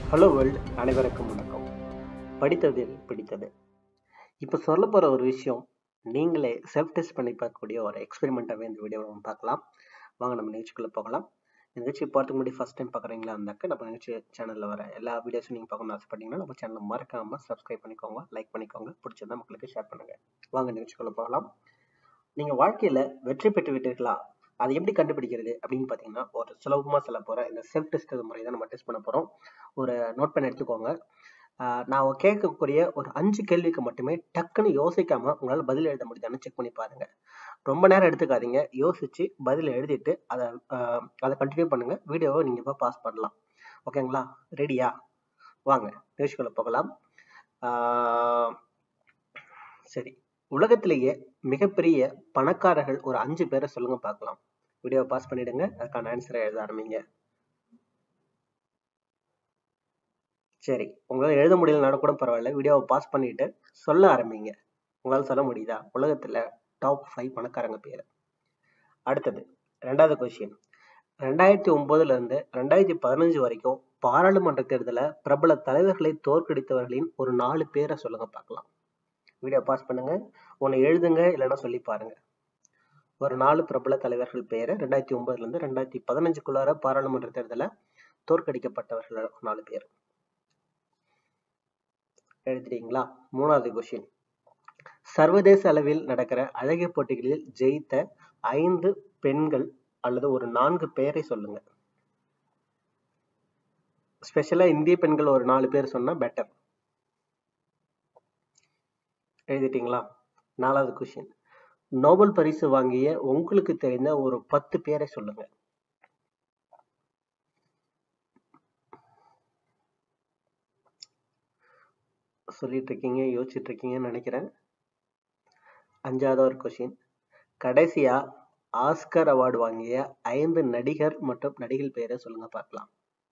hello world அனைவருக்கும் வணக்கம் படித்ததில் பிடித்தது இப்போ சொல்ல போகிற ஒரு விஷயம் நீங்களே செல்ஃப் டெஸ்ட் பண்ணி பார்க்கக்கூடிய ஒரு எக்ஸ்பெரிமெண்ட்டாகவே இந்த வீடியோவை நம்ம பார்க்கலாம் வாங்க நம்ம நிகழ்ச்சிக்குள்ளே போகலாம் இந்த நிகழ்ச்சி பார்த்துக்கு முன்னாடி ஃபஸ்ட் டைம் பார்க்குறீங்களா இருந்தாக்க நம்ம நிகழ்ச்சி சேனலில் வர எல்லா வீடியோஸும் நீங்கள் பார்க்கணும்னு ஆசைப்பட்டீங்கன்னா நம்ம சேனலை மறக்காமல் சப்ஸ்கிரைப் பண்ணிக்கோங்க லைக் பண்ணிக்கோங்க பிடிச்சதா மக்களுக்கு ஷேர் பண்ணுங்கள் வாங்க நிகழ்ச்சிக்குள்ளே போகலாம் நீங்கள் வாழ்க்கையில் வெற்றி பெற்று விட்டீர்களா அதை எப்படி கண்டுபிடிக்கிறது அப்படின்னு பார்த்தீங்கன்னா ஒரு சுலபமாக சொல்ல போகிற இந்த செல்ஃப் டெஸ்ட் முறை தான் நம்ம டெஸ்ட் பண்ண போகிறோம் ஒரு நோட் பண்ண எடுத்துக்கோங்க ஆஹ் நான் கேட்கக்கூடிய ஒரு அஞ்சு கேள்விக்கு மட்டுமே டக்குன்னு யோசிக்காம உங்களால் பதில் எழுத முடியுதான்னு செக் பண்ணி பாருங்க ரொம்ப நேரம் எடுத்துக்காதீங்க யோசிச்சு பதில் எழுதிட்டு அதை ஆஹ் அதை கண்டினியூ பண்ணுங்க வீடியோவை நீங்க இப்போ பாஸ் பண்ணலாம் ஓகேங்களா ரெடியா வாங்க நிகழ்ச்சிக்குள்ள போகலாம் ஆஹ் சரி உலகத்திலேயே மிகப்பெரிய பணக்காரர்கள் ஒரு அஞ்சு பேரை சொல்லுங்க பார்க்கலாம் வீடியோவை பாஸ் பண்ணிடுங்க அதுக்கான ஆன்சரை எழுத ஆரம்பிங்க சரி உங்களால் எழுத முடியலனாலும் கூட பரவாயில்ல வீடியோவை பாஸ் பண்ணிட்டு சொல்ல ஆரம்பிங்க உங்களால் சொல்ல முடியுதா உலகத்துல டாப் ஃபைவ் பணக்காரங்க பேர் அடுத்தது ரெண்டாவது கொஸ்டின் ரெண்டாயிரத்தி ஒன்பதுல இருந்து ரெண்டாயிரத்தி பதினஞ்சு வரைக்கும் பாராளுமன்ற தேர்தலில் பிரபல தலைவர்களை தோற்கடித்தவர்களின் ஒரு நாலு பேரை சொல்லுங்க பார்க்கலாம் வீடியோ பாஸ் பண்ணுங்க ஒன்று எழுதுங்க இல்லைன்னா சொல்லி பாருங்க ஒரு நாலு பிரபல தலைவர்கள் பேரை ரெண்டாயிரத்தி ஒன்பதுல இருந்து ரெண்டாயிரத்தி பதினஞ்சுக்குள்ளார பாராளுமன்ற தேர்தலில் தோற்கடிக்கப்பட்டவர்கள் நாலு பேர் எழுதுறீங்களா மூணாவது கொஸ்டின் சர்வதேச அளவில் நடக்கிற அழகிய போட்டிகளில் ஜெயித்த ஐந்து பெண்கள் அல்லது ஒரு நான்கு பெயரை சொல்லுங்க ஸ்பெஷலா இந்திய பெண்கள் ஒரு நாலு பேர் சொன்னா பெட்டர் எழுதிட்டீங்களா நாலாவது கொஸ்டின் நோபல் பரிசு வாங்கிய உங்களுக்கு தெரிந்த ஒரு பத்து பேரை சொல்லுங்க சொல்லிட்டு இருக்கீங்க யோசிச்சுட்டு இருக்கீங்கன்னு நினைக்கிறேன் அஞ்சாவது ஒரு கொஸ்டின் கடைசியா ஆஸ்கர் அவார்டு வாங்கிய ஐந்து நடிகர் மற்றும் நடிகை பெயரை சொல்லுங்க பார்க்கலாம்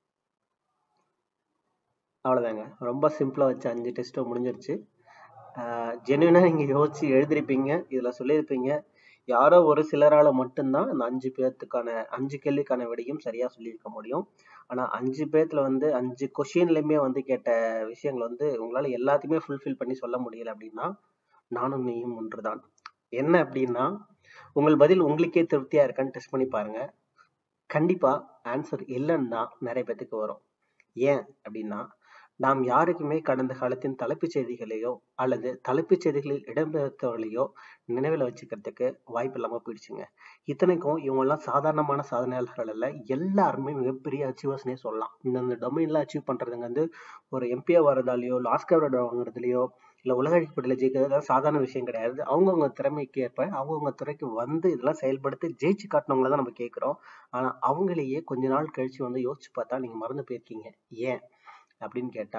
அவ்வளோதாங்க ரொம்ப சிம்பிளாக வச்சு அஞ்சு டெஸ்ட்டும் முடிஞ்சிருச்சு ஜென்யூனாக நீங்கள் யோசிச்சு எழுதிருப்பீங்க இதில் சொல்லியிருப்பீங்க யாரோ ஒரு சிலரால் மட்டும்தான் அந்த அஞ்சு பேர்த்துக்கான அஞ்சு கேள்விக்கான விடையும் சரியாக சொல்லியிருக்க முடியும் ஆனால் அஞ்சு பேர்த்தில் வந்து அஞ்சு கொஷின்லையுமே வந்து கேட்ட விஷயங்கள் வந்து உங்களால் எல்லாத்தையுமே ஃபுல்ஃபில் பண்ணி சொல்ல முடியல அப்படின்னா நானும் நீயும் ஒன்றுதான் என்ன அப்படின்னா உங்கள் பதில் உங்களுக்கே திருப்தியாக இருக்கான்னு டெஸ்ட் பண்ணி பாருங்க கண்டிப்பாக ஆன்சர் இல்லைன்னு தான் நிறைய பேத்துக்கு வரும் ஏன் அப்படின்னா நாம் யாருக்குமே கடந்த காலத்தின் தலைப்புச் செய்திகளையோ அல்லது தலைப்புச் செய்திகளில் இடம்பெற்றவர்களையோ நினைவில் வச்சுக்கிறதுக்கு வாய்ப்பு இல்லாமல் போயிடுச்சுங்க இத்தனைக்கும் இவங்கெல்லாம் சாதாரணமான சாதனையாளர்கள் அல்ல எல்லாருமே மிகப்பெரிய அச்சீவர்ஸ்னே சொல்லலாம் இந்த டொமைன்ல அச்சீவ் பண்றதுங்க வந்து ஒரு எம்பியா வரதாலேயோ லாஸ்கர் வாங்குறதுலையோ இல்லை உலக போட்டியில் ஜெயிக்கிறது சாதாரண விஷயம் கிடையாது அவங்கவுங்க திறமைக்கு ஏற்ப அவங்கவுங்க துறைக்கு வந்து இதெல்லாம் செயல்படுத்தி ஜெயிச்சு காட்டினவங்கள தான் நம்ம கேட்குறோம் ஆனால் அவங்களையே கொஞ்ச நாள் கழிச்சு வந்து யோசிச்சு பார்த்தா நீங்கள் மறந்து போயிருக்கீங்க ஏன் அப்படின்னு கேட்டா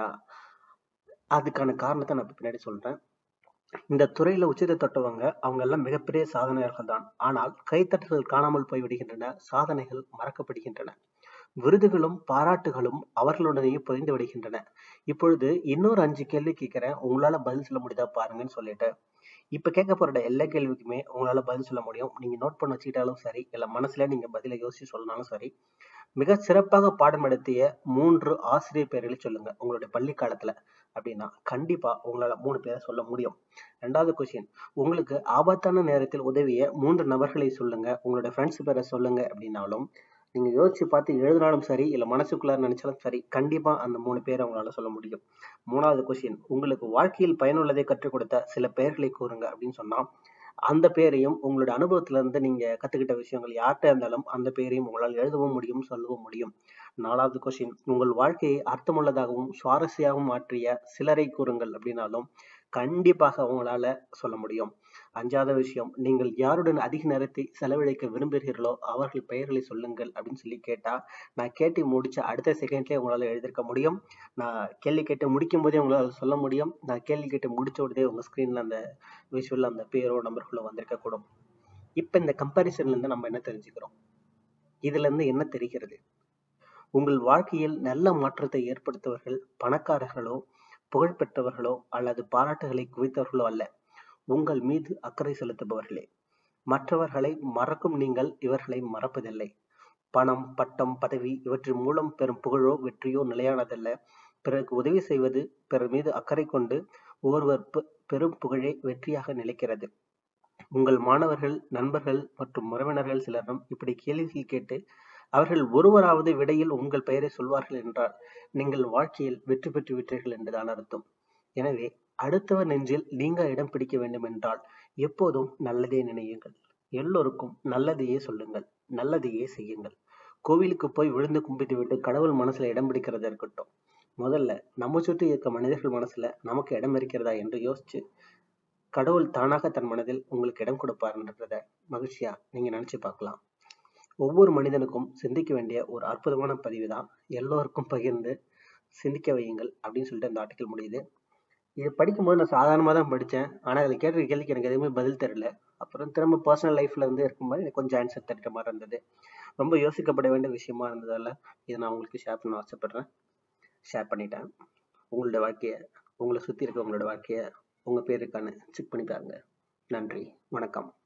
அதுக்கான காரணத்தை நான் பின்னாடி சொல்றேன் இந்த துறையில உச்சத்தை தொட்டவங்க அவங்க எல்லாம் மிகப்பெரிய சாதனையாளர்கள் தான் ஆனால் கைத்தட்டல்கள் காணாமல் போய்விடுகின்றன சாதனைகள் மறக்கப்படுகின்றன விருதுகளும் பாராட்டுகளும் அவர்களுடனேயே புரிந்து விடுகின்றன இப்பொழுது இன்னொரு அஞ்சு கேள்வி கேட்கிறேன் உங்களால பதில் சொல்ல முடியுதா பாருங்கன்னு சொல்லிட்டு இப்ப கேட்க போற எல்லா கேள்விக்குமே உங்களால பதில் சொல்ல முடியும் நீங்க நோட் பண்ண வச்சுக்கிட்டாலும் சரி இல்ல மனசுல நீங்க பதில யோசிச்சு சொல்லனாலும் சரி மிக சிறப்பாக பாடம் நடத்திய மூன்று ஆசிரியர் பெயர்களை சொல்லுங்க உங்களுடைய பள்ளி காலத்துல அப்படின்னா கண்டிப்பா உங்களால மூணு பேரை சொல்ல முடியும் ரெண்டாவது கொஸ்டின் உங்களுக்கு ஆபத்தான நேரத்தில் உதவிய மூன்று நபர்களை சொல்லுங்க உங்களோட ஃப்ரெண்ட்ஸ் பேரை சொல்லுங்க அப்படின்னாலும் நீங்க யோசிச்சு பார்த்து எழுதினாலும் சரி இல்ல மனசுக்குள்ள நினைச்சாலும் சரி கண்டிப்பா அந்த மூணு பேரை உங்களால சொல்ல முடியும் மூணாவது கொஸ்டின் உங்களுக்கு வாழ்க்கையில் பயனுள்ளதை கற்றுக் கொடுத்த சில பெயர்களை கூறுங்க அப்படின்னு சொன்னா அந்த பேரையும் உங்களோட அனுபவத்துல இருந்து நீங்க கத்துக்கிட்ட விஷயங்கள் யார்கிட்ட இருந்தாலும் அந்த பேரையும் உங்களால் எழுதவும் முடியும் சொல்லவும் முடியும் நாலாவது கொஸ்டின் உங்கள் வாழ்க்கையை அர்த்தமுள்ளதாகவும் சுவாரஸ்யமாகவும் மாற்றிய சிலரை கூறுங்கள் அப்படின்னாலும் கண்டிப்பாக உங்களால சொல்ல முடியும் அஞ்சாவது விஷயம் நீங்கள் யாருடன் அதிக நேரத்தை செலவழிக்க விரும்புகிறீர்களோ அவர்கள் பெயர்களை சொல்லுங்கள் அப்படின்னு சொல்லி கேட்டா நான் கேட்டு முடிச்ச அடுத்த செகண்ட்லேயே உங்களால எழுதிருக்க முடியும் நான் கேள்வி கேட்டு முடிக்கும் போதே உங்களால் சொல்ல முடியும் நான் கேள்வி கேட்டு முடிச்ச உடனே உங்க ஸ்கிரீன்ல அந்த விஷுவல் அந்த பேரோ நம்பருக்குள்ள வந்திருக்க கூடும் இப்ப இந்த கம்பாரிசன்ல இருந்து நம்ம என்ன தெரிஞ்சுக்கிறோம் இதுல இருந்து என்ன தெரிகிறது உங்கள் வாழ்க்கையில் நல்ல மாற்றத்தை ஏற்படுத்துவர்கள் பணக்காரர்களோ புகழ்பெற்றவர்களோ அல்லது பாராட்டுகளை குவித்தவர்களோ அல்ல உங்கள் மீது அக்கறை செலுத்துபவர்களே மற்றவர்களை மறக்கும் நீங்கள் இவர்களை மறப்பதில்லை பணம் பட்டம் பதவி இவற்றின் மூலம் பெறும் புகழோ வெற்றியோ நிலையானதல்ல பிறருக்கு உதவி செய்வது பிறர் மீது அக்கறை கொண்டு ஒருவர் பெ- பெரும் புகழே வெற்றியாக நிலைக்கிறது உங்கள் மாணவர்கள் நண்பர்கள் மற்றும் உறவினர்கள் சிலரிடம் இப்படி கேள்விகள் கேட்டு அவர்கள் ஒருவராவது விடையில் உங்கள் பெயரை சொல்வார்கள் என்றால் நீங்கள் வாழ்க்கையில் வெற்றி பெற்று விட்டீர்கள் என்றுதான் அர்த்தம் எனவே அடுத்தவர் நெஞ்சில் நீங்க இடம் பிடிக்க வேண்டும் என்றால் எப்போதும் நல்லதே நினையுங்கள் எல்லோருக்கும் நல்லதையே சொல்லுங்கள் நல்லதையே செய்யுங்கள் கோவிலுக்கு போய் விழுந்து கும்பிட்டு விட்டு கடவுள் மனசுல இடம் பிடிக்கிறதா இருக்கட்டும் முதல்ல நம்ம சுற்றி இருக்க மனிதர்கள் மனசுல நமக்கு இடம் இருக்கிறதா என்று யோசிச்சு கடவுள் தானாக தன் மனதில் உங்களுக்கு இடம் கொடுப்பாருன்றத மகிழ்ச்சியா நீங்க நினைச்சு பார்க்கலாம் ஒவ்வொரு மனிதனுக்கும் சிந்திக்க வேண்டிய ஒரு அற்புதமான பதிவு தான் எல்லோருக்கும் பகிர்ந்து சிந்திக்க வையுங்கள் அப்படின்னு சொல்லிட்டு அந்த ஆர்டிக்கல் முடியுது இது படிக்கும்போது நான் சாதாரணமாக தான் படித்தேன் ஆனால் அதில் கேட்ட கேள்விக்கு எனக்கு எதுவுமே பதில் தெரியல அப்புறம் திரும்ப பர்சனல் லைஃப்ல வந்து இருக்கும்போது எனக்கு கொஞ்சம் ஆன்சர் தெரிகிற மாதிரி இருந்தது ரொம்ப யோசிக்கப்பட வேண்டிய விஷயமா இருந்ததால இதை நான் உங்களுக்கு ஷேர் பண்ண ஆசைப்படுறேன் ஷேர் பண்ணிட்டேன் உங்களோட வாழ்க்கையை உங்களை சுற்றி இருக்க உங்களோட வாழ்க்கையை உங்கள் பேருக்கான செக் பண்ணி பாருங்க நன்றி வணக்கம்